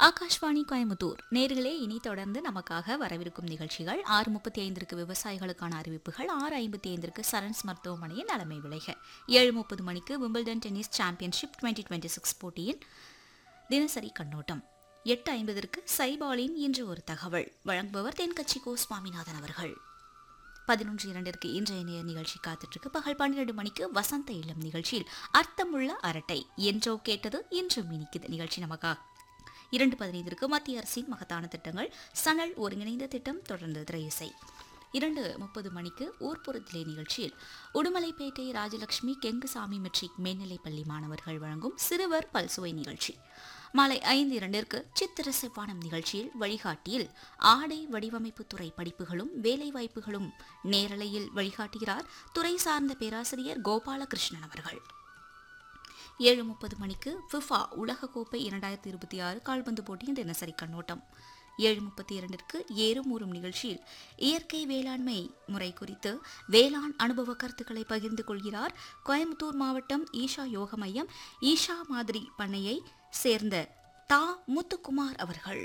ஆகாஷ்வாணி கோயம்புத்தூர் நேர்களே இனி தொடர்ந்து நமக்காக வரவிருக்கும் நிகழ்ச்சிகள் ஆறு முப்பத்தி ஐந்திற்கு விவசாயிகளுக்கான அறிவிப்புகள் ஆறு ஐம்பத்தி ஐந்திற்கு சரண்ஸ் மருத்துவமனையின் நலமை விளைக ஏழு முப்பது மணிக்கு Wimbledon tennis championship twenty twenty six போட்டியின் தினசரி கண்ணோட்டம் எட்டு ஐம்பதற்கு சைபாலின் இன்று ஒரு தகவல் வழங்குபவர் தென்கட்சி கோ சுவாமிநாதன் அவர்கள் பதினொன்று இரண்டிற்கு இன்றைய நேர் நிகழ்ச்சி காத்துட்டு பகல் பன்னிரண்டு மணிக்கு வசந்த இளம் நிகழ்ச்சியில் அர்த்தமுள்ள அரட்டை என்றோ கேட்டது இன்றும் இனிக்குது நிகழ்ச்சி நமக்கா இரண்டு பதினைந்திற்கு மத்திய அரசின் மகத்தான திட்டங்கள் சணல் ஒருங்கிணைந்த திட்டம் தொடர்ந்து திரையிசை இரண்டு முப்பது மணிக்கு ஊர்ப்புறத்திலே நிகழ்ச்சியில் உடுமலைப்பேட்டை ராஜலட்சுமி கெங்குசாமி மெட்ரிக் மேல்நிலைப் பள்ளி மாணவர்கள் வழங்கும் சிறுவர் பல்சுவை நிகழ்ச்சி மாலை ஐந்து இரண்டிற்கு சித்திர செவ்வானம் நிகழ்ச்சியில் வழிகாட்டியில் ஆடை வடிவமைப்பு துறை படிப்புகளும் வேலைவாய்ப்புகளும் நேரலையில் வழிகாட்டுகிறார் துறை சார்ந்த பேராசிரியர் கோபாலகிருஷ்ணன் அவர்கள் ஏழு முப்பது மணிக்கு ஃபிஃபா உலகக்கோப்பை இரண்டாயிரத்தி இருபத்தி ஆறு கால்பந்து போட்டியின் தினசரி கண்ணோட்டம் ஏழு முப்பத்தி இரண்டிற்கு ஏறும் ஊறும் நிகழ்ச்சியில் இயற்கை வேளாண்மை முறை குறித்து வேளாண் அனுபவ கருத்துக்களை பகிர்ந்து கொள்கிறார் கோயம்புத்தூர் மாவட்டம் ஈஷா யோக மையம் ஈஷா மாதிரி பண்ணையை சேர்ந்த தா முத்துக்குமார் அவர்கள்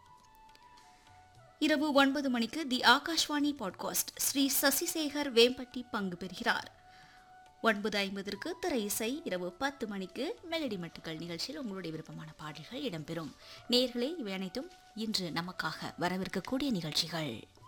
இரவு ஒன்பது மணிக்கு தி ஆகாஷ்வாணி பாட்காஸ்ட் ஸ்ரீ சசிசேகர் வேம்பட்டி பங்கு பெறுகிறார் ஒன்பது ஐம்பதற்கு திரை இசை இரவு பத்து மணிக்கு மெலடி மட்டுக்கள் நிகழ்ச்சியில் உங்களுடைய விருப்பமான பாடல்கள் இடம்பெறும் நேர்களே இவை அனைத்தும் இன்று நமக்காக வரவிருக்கக்கூடிய நிகழ்ச்சிகள்